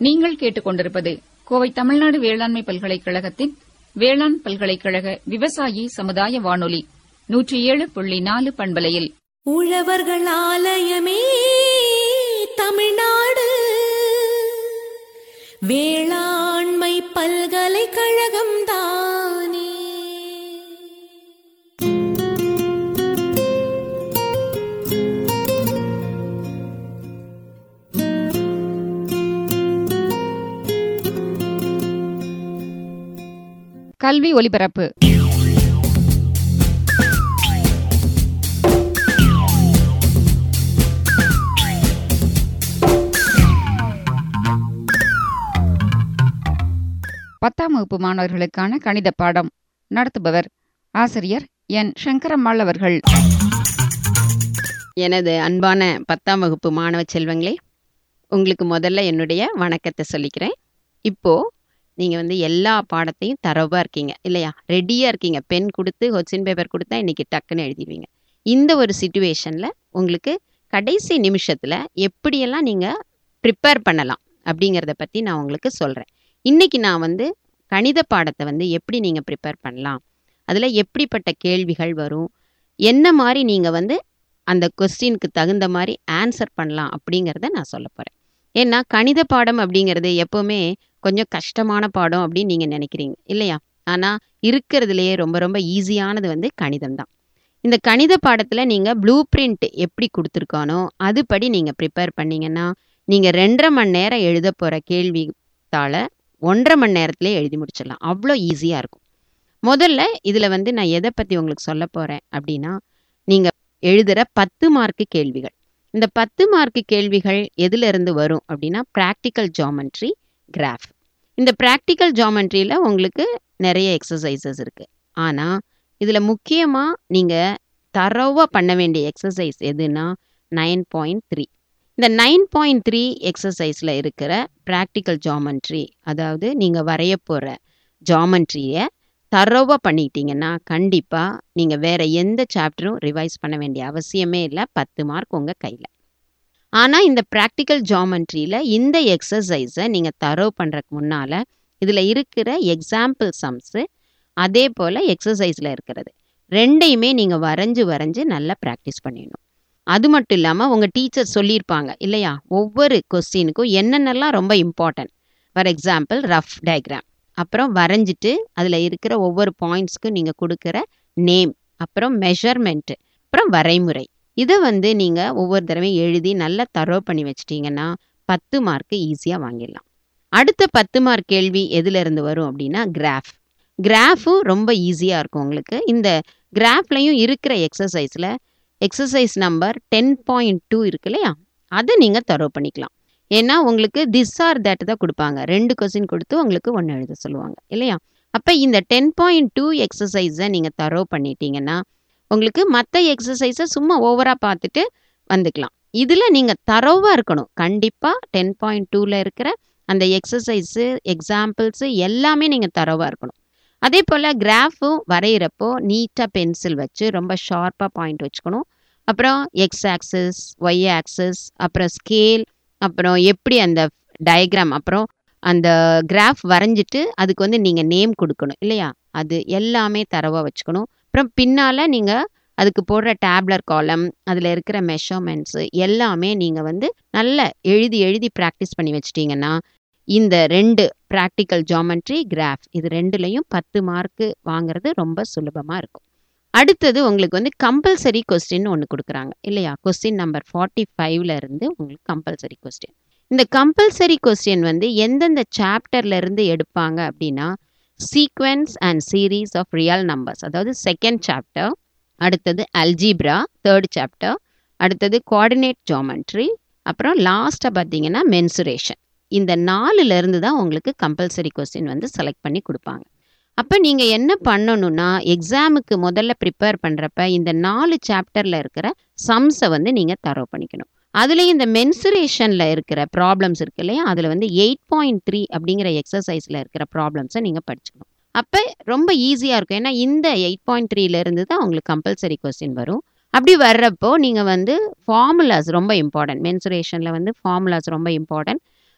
நீங்கள் கேட்டுக்கொண்டிருப்பது கோவை தமிழ்நாடு வேளாண்மை பல்கலைக்கழகத்தின் வேளாண் பல்கலைக்கழக விவசாயி சமுதாய வானொலி நூற்றி ஏழு புள்ளி நாலு பண்பலையில் உழவர்கள் ஆலயமே தமிழ்நாடு வேளாண்மை பல்கலைக்கழகம் தானே கல்வி ஒலிபரப்பு பத்தாம் வகுப்பு மாணவர்களுக்கான கணித பாடம் நடத்துபவர் ஆசிரியர் என் சங்கரம்மாள் அவர்கள் எனது அன்பான பத்தாம் வகுப்பு மாணவ செல்வங்களே உங்களுக்கு முதல்ல என்னுடைய வணக்கத்தை சொல்லிக்கிறேன் இப்போ நீங்கள் வந்து எல்லா பாடத்தையும் தரவாக இருக்கீங்க இல்லையா ரெடியாக இருக்கீங்க பென் கொடுத்து கொஸ்டின் பேப்பர் கொடுத்தா இன்னைக்கு டக்குன்னு எழுதிடுவீங்க இந்த ஒரு சுச்சுவேஷனில் உங்களுக்கு கடைசி நிமிஷத்தில் எப்படியெல்லாம் நீங்கள் ப்ரிப்பேர் பண்ணலாம் அப்படிங்கிறத பற்றி நான் உங்களுக்கு சொல்கிறேன் இன்னைக்கு நான் வந்து கணித பாடத்தை வந்து எப்படி நீங்கள் ப்ரிப்பேர் பண்ணலாம் அதில் எப்படிப்பட்ட கேள்விகள் வரும் என்ன மாதிரி நீங்கள் வந்து அந்த கொஸ்டினுக்கு தகுந்த மாதிரி ஆன்சர் பண்ணலாம் அப்படிங்கிறத நான் சொல்ல போகிறேன் ஏன்னா கணித பாடம் அப்படிங்கிறது எப்போவுமே கொஞ்சம் கஷ்டமான பாடம் அப்படின்னு நீங்கள் நினைக்கிறீங்க இல்லையா ஆனால் இருக்கிறதுலையே ரொம்ப ரொம்ப ஈஸியானது வந்து கணிதம் தான் இந்த கணித பாடத்தில் நீங்கள் ப்ளூ பிரிண்ட் எப்படி கொடுத்துருக்கானோ அதுபடி நீங்கள் ப்ரிப்பேர் பண்ணீங்கன்னா நீங்கள் ரெண்டரை மணி நேரம் எழுத போகிற கேள்வி தாளை ஒன்றரை மணி நேரத்திலே எழுதி முடிச்சிடலாம் அவ்வளோ ஈஸியாக இருக்கும் முதல்ல இதில் வந்து நான் எதை பற்றி உங்களுக்கு சொல்ல போகிறேன் அப்படின்னா நீங்கள் எழுதுகிற பத்து மார்க்கு கேள்விகள் இந்த பத்து மார்க்கு கேள்விகள் எதுல இருந்து வரும் அப்படின்னா ப்ராக்டிக்கல் ஜாமெண்ட்ரி கிராஃப் இந்த ப்ராக்டிக்கல் ஜாமெண்ட்ரியில் உங்களுக்கு நிறைய எக்ஸசைசஸ் இருக்குது ஆனால் இதில் முக்கியமாக நீங்கள் தரவாக பண்ண வேண்டிய எக்ஸசைஸ் எதுனா நைன் பாயிண்ட் த்ரீ இந்த நைன் பாயிண்ட் த்ரீ எக்ஸசைஸில் இருக்கிற ப்ராக்டிக்கல் ஜாமெண்ட்ரி அதாவது நீங்கள் வரைய போகிற ஜாமெண்ட்ரியை தரோவாக பண்ணிட்டீங்கன்னா கண்டிப்பாக நீங்கள் வேறு எந்த சாப்டரும் ரிவைஸ் பண்ண வேண்டிய அவசியமே இல்லை பத்து மார்க் உங்கள் கையில் ஆனால் இந்த ப்ராக்டிக்கல் ஜாமெண்ட்ரியில் இந்த எக்ஸசைஸை நீங்கள் தரோ பண்ணுறதுக்கு முன்னால் இதில் இருக்கிற எக்ஸாம்பிள் சம்ஸு அதே போல் எக்ஸசைஸில் இருக்கிறது ரெண்டையுமே நீங்கள் வரைஞ்சு வரைஞ்சு நல்லா ப்ராக்டிஸ் பண்ணிடணும் அது மட்டும் இல்லாமல் உங்கள் டீச்சர் சொல்லியிருப்பாங்க இல்லையா ஒவ்வொரு கொஸ்டினுக்கும் என்னென்னலாம் ரொம்ப important for example rough diagram அப்புறம் வரைஞ்சிட்டு அதில் இருக்கிற ஒவ்வொரு பாயிண்ட்ஸ்க்கும் நீங்கள் கொடுக்குற நேம் அப்புறம் மெஷர்மெண்ட்டு அப்புறம் வரைமுறை இதை வந்து நீங்கள் ஒவ்வொரு தடவையும் எழுதி நல்லா தரோ பண்ணி வச்சிட்டிங்கன்னா பத்து மார்க்கு ஈஸியாக வாங்கிடலாம் அடுத்த பத்து மார்க் கேள்வி எதுலேருந்து வரும் அப்படின்னா கிராஃப் கிராஃபும் ரொம்ப ஈஸியாக இருக்கும் உங்களுக்கு இந்த கிராஃப்லையும் இருக்கிற எக்ஸசைஸில் exercise number ten point two இருக்கு இல்லையா அதை நீங்கள் தரோ பண்ணிக்கலாம் ஏன்னா உங்களுக்கு திஸ் ஆர் தட் தான் கொடுப்பாங்க ரெண்டு கொஸ்டின் கொடுத்து உங்களுக்கு ஒன்று எழுத சொல்லுவாங்க இல்லையா அப்போ இந்த டென் பாயிண்ட் டூ எக்ஸசைஸை நீங்கள் தரோ பண்ணிட்டீங்கன்னா உங்களுக்கு மற்ற எக்ஸசைஸை சும்மா ஓவராக பார்த்துட்டு வந்துக்கலாம் இதில் நீங்கள் தரோவாக இருக்கணும் கண்டிப்பாக டென் பாயிண்ட் டூவில் இருக்கிற அந்த எக்ஸசைஸு எக்ஸாம்பிள்ஸு எல்லாமே நீங்கள் தரோவாக இருக்கணும் அதே போல் கிராஃபும் வரைகிறப்போ நீட்டாக பென்சில் வச்சு ரொம்ப ஷார்ப்பாக பாயிண்ட் வச்சுக்கணும் அப்புறம் எக்ஸ் ஆக்சஸ் ஒய் ஆக்சஸ் அப்புறம் ஸ்கேல் அப்புறம் எப்படி அந்த டயக்ராம் அப்புறம் அந்த கிராஃப் வரைஞ்சிட்டு அதுக்கு வந்து நீங்கள் நேம் கொடுக்கணும் இல்லையா அது எல்லாமே தரவாக வச்சுக்கணும் அப்புறம் பின்னால் நீங்கள் அதுக்கு போடுற டேப்லர் காலம் அதில் இருக்கிற மெஷர்மெண்ட்ஸு எல்லாமே நீங்கள் வந்து நல்ல எழுதி எழுதி ப்ராக்டிஸ் பண்ணி வச்சிட்டிங்கன்னா இந்த ரெண்டு ப்ராக்டிக்கல் ஜாமெண்ட்ரி கிராஃப் இது ரெண்டுலேயும் பத்து மார்க்கு வாங்குறது ரொம்ப சுலபமாக இருக்கும் அடுத்தது உங்களுக்கு வந்து கம்பல்சரி கொஸ்டின் ஒன்று கொடுக்குறாங்க இல்லையா கொஸ்டின் நம்பர் ஃபார்ட்டி ஃபைவ்ல இருந்து உங்களுக்கு கம்பல்சரி கொஸ்டின் இந்த கம்பல்சரி கொஸ்டின் வந்து எந்தெந்த சாப்டர்ல இருந்து எடுப்பாங்க அப்படின்னா sequence and series of real numbers அதாவது செகண்ட் சாப்டர் அடுத்தது அல்ஜிப்ரா தேர்ட் சாப்டர் அடுத்தது கோஆர்டினேட் ஜாமெண்ட்ரி அப்புறம் லாஸ்ட்டாக பார்த்தீங்கன்னா மென்சுரேஷன் இந்த நாலுல இருந்து தான் உங்களுக்கு கம்பல்சரி கொஸ்டின் வந்து செலக்ட் பண்ணி கொடுப்பாங்க அப்போ நீங்கள் என்ன பண்ணணும்னா எக்ஸாமுக்கு முதல்ல ப்ரிப்பேர் பண்ணுறப்ப இந்த நாலு சாப்டரில் இருக்கிற சம்ஸை வந்து நீங்கள் தரவு பண்ணிக்கணும் அதுலேயும் இந்த மென்சுரேஷனில் இருக்கிற ப்ராப்ளம்ஸ் இருக்கு இல்லையா அதில் வந்து எயிட் பாயிண்ட் த்ரீ அப்படிங்கிற எக்ஸசைஸில் இருக்கிற ப்ராப்ளம்ஸை நீங்கள் படிச்சுக்கணும் அப்போ ரொம்ப ஈஸியாக இருக்கும் ஏன்னா இந்த எயிட் பாயிண்ட் த்ரீலேருந்து தான் உங்களுக்கு கம்பல்சரி கொஸ்டின் வரும் அப்படி வர்றப்போ நீங்கள் வந்து ஃபார்முலாஸ் ரொம்ப இம்பார்ட்டன்ட் மென்சுரேஷனில் வந்து ஃபார்முலாஸ் ரொம்ப இம்பார்ட்டன்ட்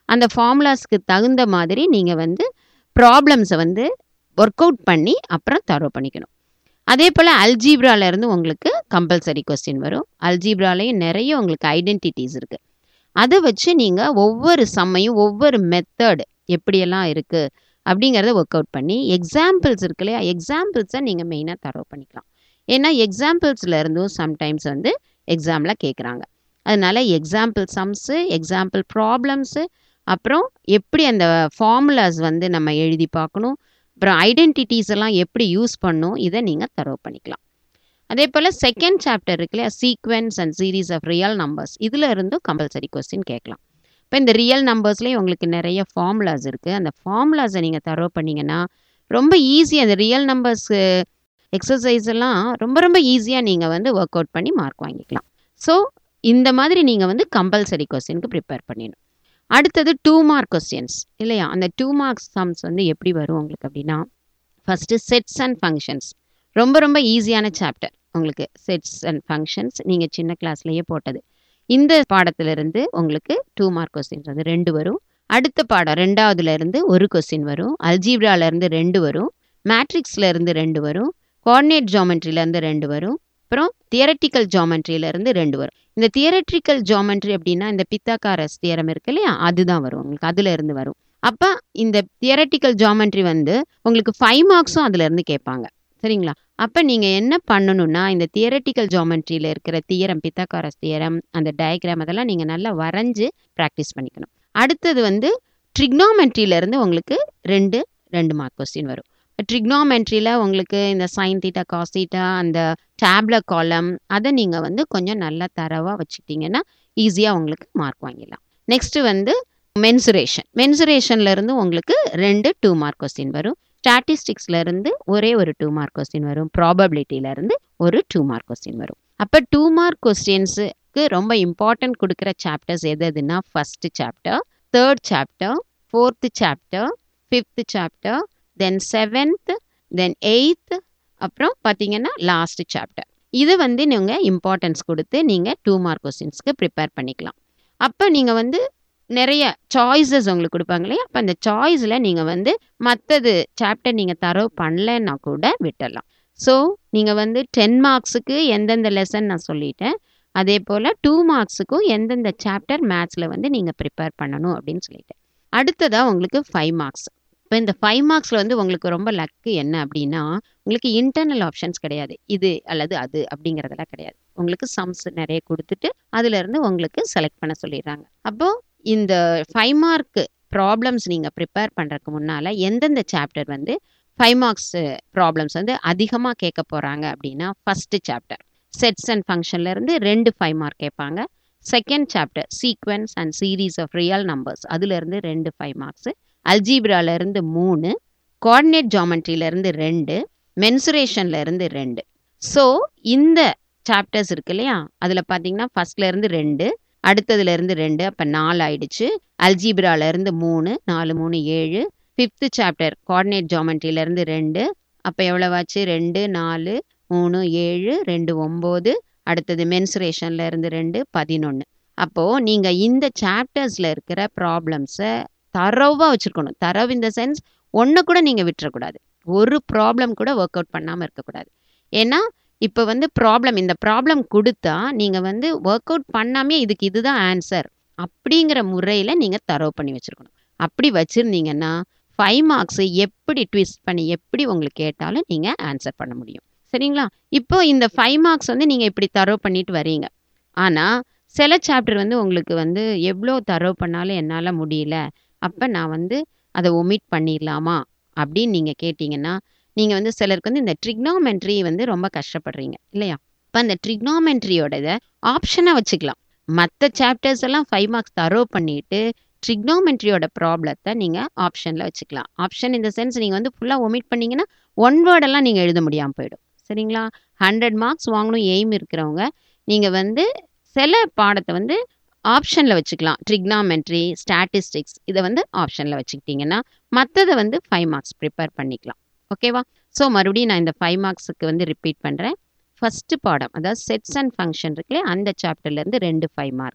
அந்த ஃபார்முலாஸ்க்கு தகுந்த மாதிரி நீங்கள் வந்து ப்ராப்ளம்ஸை வந்து ஒர்க் அவுட் பண்ணி அப்புறம் தரோ பண்ணிக்கணும் அதே போல் அல்ஜீப்ரால இருந்து உங்களுக்கு கம்பல்சரி கொஸ்டின் வரும் அல்ஜீப்ராலையும் நிறைய உங்களுக்கு ஐடென்டிட்டிஸ் இருக்குது அதை வச்சு நீங்கள் ஒவ்வொரு சம்மையும் ஒவ்வொரு மெத்தட் எப்படியெல்லாம் இருக்குது அப்படிங்கிறத ஒர்க் அவுட் பண்ணி எக்ஸாம்பிள்ஸ் இருக்கு இல்லையா எக்ஸாம்பிள்ஸை நீங்கள் மெயினாக தரோ பண்ணிக்கலாம் ஏன்னா எக்ஸாம்பிள்ஸில் இருந்தும் சம்டைம்ஸ் வந்து எக்ஸாமில் கேட்குறாங்க அதனால எக்ஸாம்பிள் சம்ஸு எக்ஸாம்பிள் ப்ராப்ளம்ஸு அப்புறம் எப்படி அந்த ஃபார்முலாஸ் வந்து நம்ம எழுதி பார்க்கணும் அப்புறம் ஐடென்டிட்டிஸ் எல்லாம் எப்படி யூஸ் பண்ணும் இதை நீங்கள் தரவு பண்ணிக்கலாம் அதே போல் செகண்ட் சாப்டர் இருக்கு இல்லையா sequence and series of real numbers இதில் இருந்தும் கம்பல்சரி கொஸ்டின் கேட்கலாம் இப்போ இந்த ரியல் நம்பர்ஸ்லேயும் உங்களுக்கு நிறைய ஃபார்முலாஸ் இருக்குது அந்த ஃபார்முலாஸை நீங்கள் தரவு பண்ணிங்கன்னா ரொம்ப ஈஸி அந்த ரியல் நம்பர்ஸ் எக்ஸசைஸ் எல்லாம் ரொம்ப ரொம்ப ஈஸியாக நீங்கள் வந்து ஒர்க் அவுட் பண்ணி மார்க் வாங்கிக்கலாம் ஸோ இந்த மாதிரி நீங்கள் வந்து கம்பல்சரி கொஸ்டினுக்கு ப்ரிப்பேர் பண்ணிடணும் அடுத்தது டூ மார்க் கொஸ்டின்ஸ் இல்லையா அந்த டூ மார்க்ஸ் சம்ஸ் வந்து எப்படி வரும் உங்களுக்கு அப்படின்னா ஃபஸ்ட்டு செட்ஸ் அண்ட் ஃபங்க்ஷன்ஸ் ரொம்ப ரொம்ப ஈஸியான சாப்டர் உங்களுக்கு செட்ஸ் அண்ட் ஃபங்க்ஷன்ஸ் நீங்கள் சின்ன கிளாஸ்லேயே போட்டது இந்த பாடத்திலிருந்து உங்களுக்கு டூ மார்க் கொஸ்டின்ஸ் வந்து ரெண்டு வரும் அடுத்த பாடம் ரெண்டாவதுல இருந்து ஒரு கொஸ்டின் வரும் அல்ஜீப்ரால இருந்து ரெண்டு வரும் மேட்ரிக்ஸ்ல இருந்து ரெண்டு வரும் கோஆர்டினேட் ஜாமெட்ரில இருந்து ரெண்டு வரும் அப்புறம் தியரட்டிக்கல் ஜாமெட்ரியில இருந்து ரெண்டு வரும் இந்த தியரட்டிக்கல் ஜாமெட்ரி அப்படின்னா இந்த பித்தாகாரஸ் தியரம் இருக்கு இல்லையா அதுதான் வரும் உங்களுக்கு அதுல இருந்து வரும் அப்ப இந்த தியரட்டிக்கல் ஜாமெட்ரி வந்து உங்களுக்கு ஃபைவ் மார்க்ஸும் அதுல இருந்து கேட்பாங்க சரிங்களா அப்ப நீங்க என்ன பண்ணணும்னா இந்த தியரட்டிக்கல் ஜாமெட்ரியில இருக்கிற தியரம் பித்தாகாரஸ் தியரம் அந்த டயக்ராம் அதெல்லாம் நீங்க நல்லா வரைஞ்சு ப்ராக்டிஸ் பண்ணிக்கணும் அடுத்தது வந்து ட்ரிக்னாமெட்ரியில இருந்து உங்களுக்கு ரெண்டு ரெண்டு மார்க் கொஸ்டின் வரும் ட்ரிக்னாமெட்ரியில் உங்களுக்கு இந்த சைன் தீட்டா காஸ் தீட்டா அந்த டேப்ல காலம் அதை நீங்கள் வந்து கொஞ்சம் நல்லா தரவாக வச்சுக்கிட்டிங்கன்னா ஈஸியாக உங்களுக்கு மார்க் வாங்கிடலாம் நெக்ஸ்ட் வந்து மென்சுரேஷன் மென்சுரேஷன்ல இருந்து உங்களுக்கு ரெண்டு டூ மார்க் கொஸ்டின் வரும் ஸ்டாட்டிஸ்டிக்ஸ்ல இருந்து ஒரே ஒரு டூ மார்க் கொஸ்டின் வரும் ப்ராபபிலிட்டியில இருந்து ஒரு டூ மார்க் கொஸ்டின் வரும் அப்போ டூ மார்க் கொஸ்டின்ஸுக்கு ரொம்ப இம்பார்ட்டன்ட் கொடுக்குற சாப்டர்ஸ் எது எதுனா first chapter third chapter fourth chapter fifth chapter then seventh then eighth அப்புறம் பார்த்தீங்கன்னா லாஸ்ட் சாப்டர் இது வந்து நீங்கள் இம்பார்ட்டன்ஸ் கொடுத்து நீங்கள் டூ மார்க் கொஸ்டின்ஸ்க்கு ப்ரிப்பேர் பண்ணிக்கலாம் அப்போ நீங்கள் வந்து நிறைய சாய்ஸஸ் உங்களுக்கு கொடுப்பாங்க இல்லையா அப்போ அந்த சாய்ஸில் நீங்கள் வந்து மற்றது சாப்டர் நீங்கள் தரவு பண்ணலைன்னா கூட விட்டுடலாம் ஸோ நீங்கள் வந்து டென் மார்க்ஸுக்கு எந்தெந்த லெசன் நான் சொல்லிட்டேன் அதே போல் டூ மார்க்ஸுக்கும் எந்தெந்த சாப்டர் மேத்ஸில் வந்து நீங்கள் ப்ரிப்பேர் பண்ணணும் அப்படின்னு சொல்லிட்டேன் அடுத்ததாக உங்களுக்கு ஃபைவ் மார்க்ஸ் இப்போ இந்த ஃபைவ் மார்க்ஸில் வந்து உங்களுக்கு ரொம்ப லக்கு என்ன அப்படின்னா உங்களுக்கு இன்டர்னல் ஆப்ஷன்ஸ் கிடையாது இது அல்லது அது அப்படிங்கிறதெல்லாம் கிடையாது உங்களுக்கு சம்ஸ் நிறைய கொடுத்துட்டு அதுலேருந்து உங்களுக்கு செலக்ட் பண்ண சொல்லிடுறாங்க அப்போது இந்த ஃபைவ் மார்க் ப்ராப்ளம்ஸ் நீங்கள் ப்ரிப்பேர் பண்ணுறதுக்கு முன்னால் எந்தெந்த சாப்டர் வந்து ஃபைவ் மார்க்ஸ் ப்ராப்ளம்ஸ் வந்து அதிகமாக கேட்க போகிறாங்க அப்படின்னா ஃபஸ்ட்டு சாப்டர் செட்ஸ் அண்ட் ஃபங்க்ஷன்லேருந்து ரெண்டு ஃபைவ் மார்க் கேட்பாங்க second chapter sequence and series of real numbers அதுலேருந்து ரெண்டு ஃபைவ் மார்க்ஸு அல்ஜீப்ராலேருந்து மூணு கோஆர்டினேட் ஜாமெட்ரியிலேருந்து ரெண்டு மென்சுரேஷன்லேருந்து ரெண்டு ஸோ இந்த சாப்டர்ஸ் இருக்கு இல்லையா அதில் பார்த்தீங்கன்னா ஃபஸ்ட்லேருந்து ரெண்டு அடுத்ததுலேருந்து ரெண்டு அப்போ நாலு ஆயிடுச்சு அல்ஜீப்ராலேருந்து மூணு நாலு மூணு ஏழு ஃபிஃப்த்து சாப்டர் கோஆர்டினேட் ஜாமெட்ரியிலேருந்து ரெண்டு அப்போ எவ்வளவாச்சு ரெண்டு நாலு மூணு ஏழு ரெண்டு ஒம்பது அடுத்தது மென்சுரேஷன்ல இருந்து ரெண்டு பதினொன்று அப்போது நீங்கள் இந்த சாப்டர்ஸில் இருக்கிற ப்ராப்ளம்ஸை தரவாக வச்சுருக்கணும் தரவு இந்த சென்ஸ் ஒன்று கூட நீங்கள் விட்டுறக்கூடாது ஒரு ப்ராப்ளம் கூட ஒர்க் அவுட் பண்ணாமல் இருக்கக்கூடாது ஏன்னா இப்போ வந்து ப்ராப்ளம் இந்த ப்ராப்ளம் கொடுத்தா நீங்கள் வந்து ஒர்க் அவுட் பண்ணாமே இதுக்கு இதுதான் ஆன்சர் அப்படிங்கிற முறையில் நீங்கள் தரவு பண்ணி வச்சுருக்கணும் அப்படி வச்சுருந்தீங்கன்னா ஃபைவ் மார்க்ஸு எப்படி ட்விஸ்ட் பண்ணி எப்படி உங்களுக்கு கேட்டாலும் நீங்கள் ஆன்சர் பண்ண முடியும் சரிங்களா இப்போ இந்த ஃபைவ் மார்க்ஸ் வந்து நீங்கள் இப்படி தரவு பண்ணிட்டு வரீங்க ஆனால் சில சாப்டர் வந்து உங்களுக்கு வந்து எவ்வளோ தரவு பண்ணாலும் என்னால் முடியல அப்போ நான் வந்து அதை ஒமிட் பண்ணிடலாமா அப்படின்னு நீங்கள் கேட்டிங்கன்னா நீங்கள் வந்து சிலருக்கு வந்து இந்த ட்ரிக்னாமெண்ட்ரி வந்து ரொம்ப கஷ்டப்படுறீங்க இல்லையா இப்போ அந்த ட்ரிக்னாமெண்ட்ரியோட இதை ஆப்ஷனாக வச்சுக்கலாம் மற்ற சாப்டர்ஸ் எல்லாம் ஃபைவ் மார்க்ஸ் தரவு பண்ணிட்டு ட்ரிக்னோமெட்ரியோட ப்ராப்ளத்தை நீங்கள் ஆப்ஷனில் வச்சுக்கலாம் ஆப்ஷன் இந்த சென்ஸ் நீங்கள் வந்து ஃபுல்லாக ஒமிட் பண்ணீங்கன்னா ஒன் வேர்டெல்லாம் நீங்கள் எழுத முடியாமல் போயிடும் சரிங்களா ஹண்ட்ரட் மார்க்ஸ் வாங்கணும் எய்ம் இருக்கிறவங்க நீங்கள் வந்து சில பாடத்தை வந்து ஆப்ஷனில் வச்சுக்கலாம் ட்ரிக்னாமெட்ரி ஸ்டாட்டிஸ்டிக்ஸ் இதை வந்து ஆப்ஷனில் வச்சுக்கிட்டிங்கன்னா மற்றதை வந்து ஃபைவ் மார்க்ஸ் ப்ரிப்பேர் பண்ணிக்கலாம் ஓகேவா ஸோ மறுபடியும் நான் இந்த ஃபைவ் மார்க்ஸுக்கு வந்து ரிப்பீட் பண்ணுறேன் ஃபஸ்ட்டு பாடம் அதாவது செட்ஸ் அண்ட் ஃபங்க்ஷன் இருக்குல்லையே அந்த சாப்டர்லேருந்து ரெண்டு five mark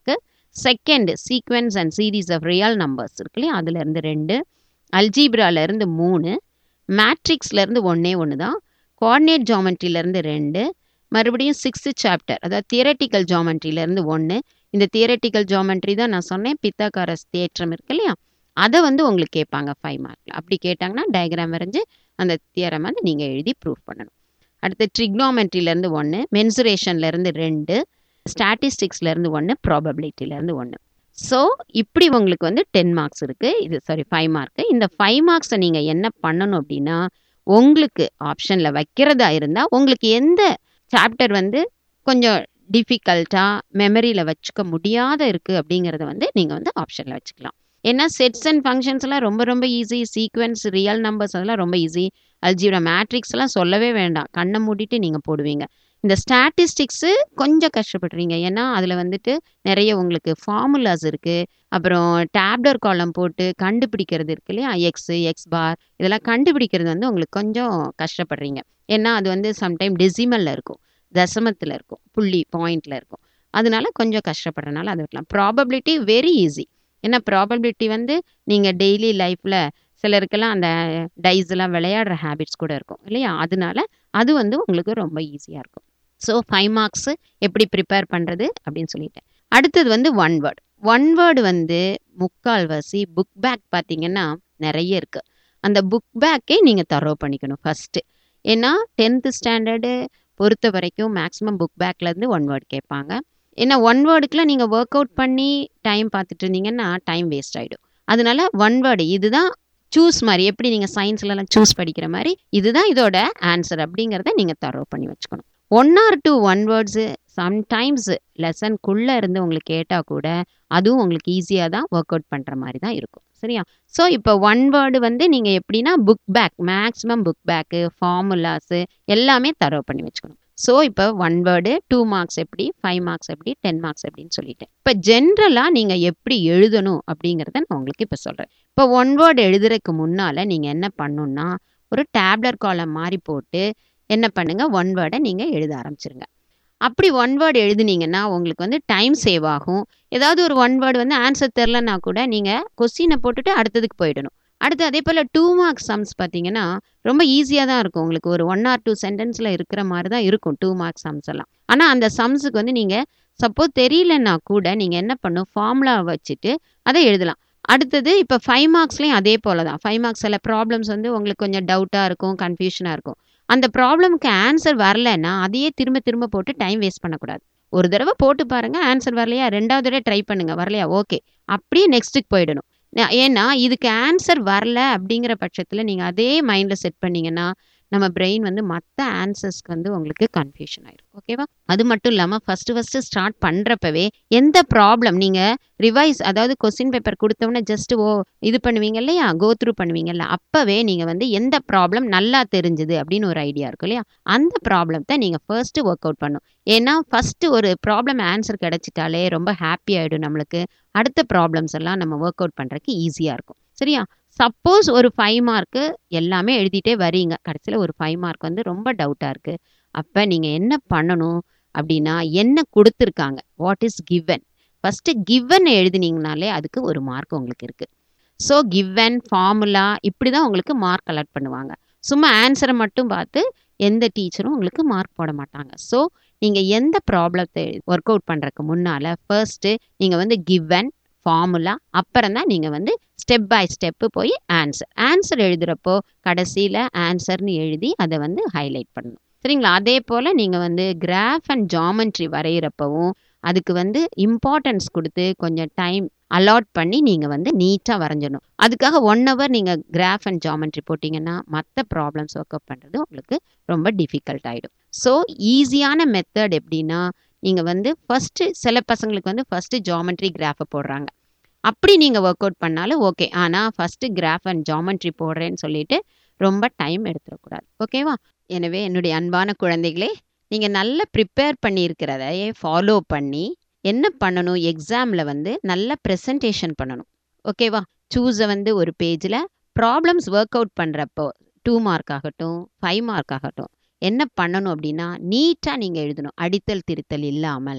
second sequence and series of real numbers இருக்கு இல்லையா அதுலேருந்து ரெண்டு அல்ஜீப்ராலேருந்து மூணு மேட்ரிக்ஸ்லேருந்து ஒன்றே ஒன்று தான் கோஆர்டினேட் ஜாமெண்ட்ரிலேருந்து ரெண்டு மறுபடியும் சிக்ஸ்த்து சாப்டர் அதாவது தியரட்டிக்கல் ஜாமெண்ட்ரிலேருந்து ஒன்று இந்த தியரட்டிக்கல் ஜாமெண்ட்ரி தான் நான் சொன்னேன் பித்தாகாரஸ் தேற்றம் இருக்கு இல்லையா அதை வந்து உங்களுக்கு கேட்பாங்க ஃபைவ் மார்க்கில் அப்படி கேட்டாங்கன்னா டயக்ராம் வரைஞ்சு அந்த தியரம் வந்து நீங்கள் எழுதி ப்ரூவ் பண்ணணும் அடுத்து ட்ரிக்னாமெண்ட்ரிலேருந்து ஒன்று மென்சுரேஷன்லேருந்து ரெண்டு ஸ்டாட்டிஸ்டிக்ஸ்லேருந்து ஒன்று ப்ராபபிலிட்டிலேருந்து ஒன்று ஸோ இப்படி உங்களுக்கு வந்து டென் மார்க்ஸ் இருக்குது இது சாரி ஃபைவ் மார்க்கு இந்த ஃபைவ் மார்க்ஸை நீங்கள் என்ன பண்ணணும் அப்படின்னா உங்களுக்கு ஆப்ஷனில் வைக்கிறதா இருந்தால் உங்களுக்கு எந்த சாப்டர் வந்து கொஞ்சம் டிஃபிகல்ட்டாக மெமரியில் வச்சுக்க முடியாத இருக்குது அப்படிங்கிறத வந்து நீங்கள் வந்து ஆப்ஷனில் வச்சுக்கலாம் ஏன்னா செட்ஸ் அண்ட் ஃபங்க்ஷன்ஸ் எல்லாம் ரொம்ப ரொம்ப ஈஸி சீக்வன்ஸ் ரியல் நம்பர்ஸ் அதெல்லாம் ரொம்ப ஈஸி அல்ஜிப்ரா மேட்ரிக்ஸ் எல்லாம் சொல்லவே வேண்டாம் கண்ணை மூடிட்டு நீங்கள் போடுவீங்க இந்த ஸ்டாட்டிஸ்டிக்ஸு கொஞ்சம் கஷ்டப்படுறீங்க ஏன்னா அதில் வந்துட்டு நிறைய உங்களுக்கு ஃபார்முலாஸ் இருக்குது அப்புறம் டேப்லர் காலம் போட்டு கண்டுபிடிக்கிறது இருக்கு இல்லையா எக்ஸு எக்ஸ் பார் இதெல்லாம் கண்டுபிடிக்கிறது வந்து உங்களுக்கு கொஞ்சம் கஷ்டப்படுறீங்க ஏன்னா அது வந்து சம்டைம் டெசிமலில் இருக்கும் தசமத்தில் இருக்கும் புள்ளி பாயிண்டில் இருக்கும் அதனால கொஞ்சம் கஷ்டப்படுறதுனால அது விடலாம் ப்ராபபிலிட்டி வெரி ஈஸி ஏன்னா ப்ராபபிலிட்டி வந்து நீங்கள் டெய்லி லைஃப்பில் சிலருக்கெல்லாம் அந்த டைஸ் எல்லாம் விளையாடுற ஹேபிட்ஸ் கூட இருக்கும் இல்லையா அதனால அது வந்து உங்களுக்கு ரொம்ப ஈஸியாக இருக்கும் ஸோ ஃபைவ் மார்க்ஸு எப்படி ப்ரிப்பேர் பண்ணுறது அப்படின்னு சொல்லிட்டேன் அடுத்தது வந்து ஒன் வேர்டு ஒன் வேர்டு வந்து முக்கால்வாசி புக் பேக் பார்த்தீங்கன்னா நிறைய இருக்குது அந்த புக் பேக்கே நீங்கள் தரோ பண்ணிக்கணும் ஃபஸ்ட்டு ஏன்னா டென்த்து ஸ்டாண்டர்டு பொறுத்த வரைக்கும் மேக்ஸிமம் புக் பேக்லேருந்து ஒன் வேர்டு கேட்பாங்க ஏன்னா ஒன் வேர்டுக்குலாம் நீங்கள் ஒர்க் அவுட் பண்ணி டைம் பார்த்துட்டு இருந்தீங்கன்னா டைம் வேஸ்ட் ஆகிடும் அதனால ஒன் வேர்டு இதுதான் சூஸ் மாதிரி எப்படி நீங்கள் சயின்ஸ்லலாம் சூஸ் படிக்கிற மாதிரி இதுதான் இதோட ஆன்சர் அப்படிங்கிறத நீங்கள் தரோ பண்ணி வச்சுக்கணும் one or two one words sometimes லெசனுக்குள்ளே இருந்து உங்களுக்கு கேட்டால் கூட அதுவும் உங்களுக்கு ஈஸியாக தான் ஒர்க் அவுட் பண்ணுற மாதிரி தான் இருக்கும் சரியா ஸோ இப்போ ஒன் வேர்டு வந்து நீங்கள் எப்படின்னா book back maximum book back formulas எல்லாமே தரோ பண்ணி வச்சுக்கணும் ஸோ இப்போ ஒன் வேர்டு டூ மார்க்ஸ் எப்படி ஃபைவ் மார்க்ஸ் எப்படி டென் மார்க்ஸ் எப்படின்னு சொல்லிட்டேன் இப்போ ஜென்ரலாக நீங்கள் எப்படி எழுதணும் அப்படிங்கிறத நான் உங்களுக்கு இப்போ சொல்கிறேன் இப்போ ஒன் வேர்டு எழுதுறதுக்கு முன்னால் நீங்கள் என்ன பண்ணணுன்னா ஒரு டேப்லர் காலம் மாதிரி போட்டு என்ன பண்ணுங்க ஒன் வேர்டை நீங்கள் எழுத ஆரம்பிச்சிருங்க அப்படி ஒன் வேர்டு எழுதுனீங்கன்னா உங்களுக்கு வந்து டைம் சேவ் ஆகும் ஏதாவது ஒரு ஒன் வேர்டு வந்து ஆன்சர் தெரிலனா கூட நீங்கள் கொஸ்டினை போட்டுட்டு அடுத்ததுக்கு போயிடணும் அடுத்து அதே போல் டூ மார்க்ஸ் சம்ஸ் பார்த்தீங்கன்னா ரொம்ப ஈஸியாக தான் இருக்கும் உங்களுக்கு ஒரு ஒன் ஆர் டூ சென்டென்ஸில் இருக்கிற மாதிரி தான் இருக்கும் டூ மார்க்ஸ் சம்ஸ் எல்லாம் ஆனால் அந்த சம்ஸுக்கு வந்து நீங்கள் சப்போஸ் தெரியலன்னா கூட நீங்கள் என்ன பண்ணும் ஃபார்முலா வச்சுட்டு அதை எழுதலாம் அடுத்தது இப்போ ஃபைவ் மார்க்ஸ்லேயும் அதே போல தான் ஃபைவ் மார்க்ஸ் சில ப்ராப்ளம்ஸ் வந்து உங்களுக்கு கொஞ்சம் டவுட்டாக இருக்கும் கன்ஃபியூஷனாக இருக்கும் அந்த ப்ராப்ளம்க்கு ஆன்சர் வரலன்னா அதையே திரும்ப திரும்ப போட்டு டைம் வேஸ்ட் பண்ணக்கூடாது ஒரு தடவை போட்டு பாருங்க ஆன்சர் வரலையா ரெண்டாவது தடவை ட்ரை பண்ணுங்க வரலையா ஓகே அப்படியே நெக்ஸ்ட்டுக்கு போயிடணும் நா- ஏன்னா இதுக்கு ஆன்சர் வரல அப்படிங்கிற பட்சத்தில் நீங்கள் அதே மைண்டில் செட் பண்ணீங்கன்னா நம்ம பிரெயின் வந்து மற்ற ஆன்சர்ஸ்க்கு வந்து உங்களுக்கு கன்ஃபியூஷன் ஆயிடும் ஓகேவா அது மட்டும் இல்லாமல் ஃபஸ்ட்டு ஃபஸ்ட்டு ஸ்டார்ட் பண்ணுறப்பவே எந்த ப்ராப்ளம் நீங்கள் ரிவைஸ் அதாவது கொஸ்டின் பேப்பர் கொடுத்தோன்னே ஜஸ்ட் ஓ இது பண்ணுவீங்க இல்லையா கோ த்ரூ பண்ணுவீங்கல்ல அப்போவே நீங்கள் வந்து எந்த ப்ராப்ளம் நல்லா தெரிஞ்சுது அப்படின்னு ஒரு ஐடியா இருக்கும் இல்லையா அந்த ப்ராப்ளத்தை நீங்கள் ஃபர்ஸ்ட்டு ஒர்க் அவுட் பண்ணும் ஏன்னா ஃபஸ்ட்டு ஒரு ப்ராப்ளம் ஆன்சர் கிடைச்சிட்டாலே ரொம்ப ஹாப்பி ஆகிடும் நம்மளுக்கு அடுத்த ப்ராப்ளம்ஸ் எல்லாம் நம்ம ஒர்க் அவுட் பண்ணுறதுக்கு ஈஸியாக இருக்கும் சரியா சப்போஸ் ஒரு ஃபைவ் மார்க்கு எல்லாமே எழுதிட்டே வரீங்க கடைசியில் ஒரு ஃபைவ் மார்க் வந்து ரொம்ப டவுட்டாக இருக்குது அப்போ நீங்கள் என்ன பண்ணணும் அப்படின்னா என்ன கொடுத்துருக்காங்க what is given first given எழுதுனீங்கனாலே அதுக்கு ஒரு மார்க் உங்களுக்கு இருக்குது ஸோ கிவன் ஃபார்முலா இப்படி தான் உங்களுக்கு மார்க் கலெக்ட் பண்ணுவாங்க சும்மா ஆன்சரை மட்டும் பார்த்து எந்த டீச்சரும் உங்களுக்கு மார்க் போட மாட்டாங்க ஸோ நீங்கள் எந்த ப்ராப்ளத்தை ஒர்க் அவுட் பண்ணுறதுக்கு முன்னால் ஃபர்ஸ்ட்டு நீங்கள் வந்து கிவன் ஃபார்முலா அப்புறம் தான் நீங்கள் வந்து ஸ்டெப் பை ஸ்டெப்பு போய் ஆன்சர் ஆன்சர் எழுதுகிறப்போ கடைசியில் ஆன்சர்னு எழுதி அதை வந்து ஹைலைட் பண்ணணும் சரிங்களா அதே போல் நீங்கள் வந்து கிராஃப் அண்ட் ஜாமெண்ட்ரி வரைகிறப்பவும் அதுக்கு வந்து இம்பார்ட்டன்ஸ் கொடுத்து கொஞ்சம் டைம் அலாட் பண்ணி நீங்கள் வந்து நீட்டாக வரைஞ்சிடணும் அதுக்காக ஒன் ஹவர் நீங்கள் கிராஃப் அண்ட் ஜாமெண்ட்ரி போட்டிங்கன்னா மற்ற ப்ராப்ளம்ஸ் ஒர்க் அப் பண்ணுறது உங்களுக்கு ரொம்ப டிஃபிகல்ட் ஆகிடும் ஸோ ஈஸியான மெத்தட் எப்படின்னா நீங்கள் வந்து ஃபஸ்ட்டு சில பசங்களுக்கு வந்து ஃபஸ்ட்டு ஜாமெண்ட்ரி கிராஃபை போடுறாங்க அப்படி நீங்கள் ஒர்க் அவுட் பண்ணாலும் ஓகே ஆனால் ஃபஸ்ட்டு கிராஃப் அண்ட் ஜாமெண்ட்ரி போடுறேன்னு சொல்லிட்டு ரொம்ப டைம் எடுத்துடக்கூடாது ஓகேவா எனவே என்னுடைய அன்பான குழந்தைகளே நீங்கள் நல்லா ப்ரிப்பேர் பண்ணியிருக்கிறதையே ஃபாலோ பண்ணி என்ன பண்ணணும் எக்ஸாமில் வந்து நல்ல ப்ரெசன்டேஷன் பண்ணணும் ஓகேவா சூஸை வந்து ஒரு பேஜில் ப்ராப்ளம்ஸ் ஒர்க் அவுட் பண்ணுறப்போ டூ மார்க் ஆகட்டும் ஃபைவ் மார்க் ஆகட்டும் என்ன பண்ணணும் அப்படின்னா நீட்டாக நீங்கள் எழுதணும் அடித்தல் திருத்தல் இல்லாமல்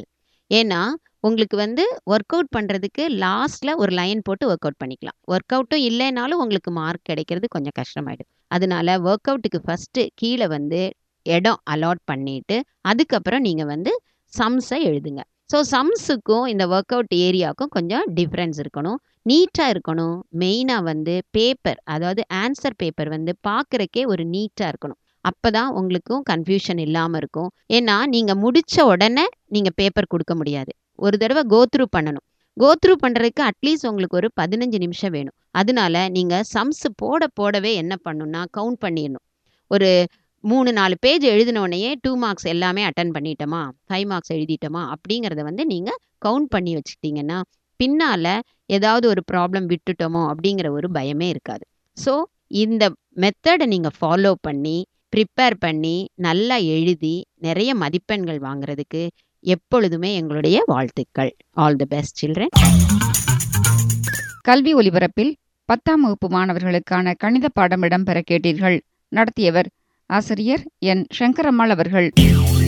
ஏன்னா உங்களுக்கு வந்து ஒர்க் அவுட் பண்ணுறதுக்கு லாஸ்ட்டில் ஒரு லைன் போட்டு ஒர்க் அவுட் பண்ணிக்கலாம் ஒர்க் அவுட்டும் இல்லைனாலும் உங்களுக்கு மார்க் கிடைக்கிறது கொஞ்சம் கஷ்டமாயிடும் அதனால ஒர்க் அவுட்டுக்கு ஃபஸ்ட்டு கீழே வந்து இடம் அலாட் பண்ணிட்டு அதுக்கப்புறம் நீங்கள் வந்து சம்ஸை எழுதுங்க ஸோ சம்ஸுக்கும் இந்த ஒர்க் அவுட் ஏரியாவுக்கும் கொஞ்சம் டிஃப்ரென்ஸ் இருக்கணும் நீட்டாக இருக்கணும் மெயினாக வந்து பேப்பர் அதாவது ஆன்சர் பேப்பர் வந்து பார்க்குறக்கே ஒரு நீட்டாக இருக்கணும் அப்போ தான் உங்களுக்கும் கன்ஃபியூஷன் இல்லாமல் இருக்கும் ஏன்னா நீங்கள் முடித்த உடனே நீங்கள் பேப்பர் கொடுக்க முடியாது ஒரு தடவை கோத்ரூ பண்ணணும் கோத்ரூ பண்ணுறதுக்கு அட்லீஸ்ட் உங்களுக்கு ஒரு பதினஞ்சு நிமிஷம் வேணும் அதனால நீங்கள் சம்ஸ் போட போடவே என்ன பண்ணணும்னா கவுண்ட் பண்ணிடணும் ஒரு மூணு நாலு பேஜ் எழுதினோடனேயே டூ மார்க்ஸ் எல்லாமே அட்டன் பண்ணிட்டோமா ஃபைவ் மார்க்ஸ் எழுதிட்டோமா அப்படிங்கிறத வந்து நீங்கள் கவுண்ட் பண்ணி வச்சுக்கிட்டிங்கன்னா பின்னால் ஏதாவது ஒரு ப்ராப்ளம் விட்டுட்டோமோ அப்படிங்கிற ஒரு பயமே இருக்காது ஸோ இந்த மெத்தடை நீங்கள் ஃபாலோ பண்ணி ப்ரிப்பேர் பண்ணி நல்லா எழுதி நிறைய மதிப்பெண்கள் வாங்குறதுக்கு எப்பொழுதுமே எங்களுடைய வாழ்த்துக்கள் ஆல் தி பெஸ்ட் சில்ட்ரன் கல்வி ஒலிபரப்பில் பத்தாம் வகுப்பு மாணவர்களுக்கான கணித பாடம் இடம்பெற கேட்டீர்கள் நடத்தியவர் ஆசிரியர் என் சங்கரம்மாள் அவர்கள்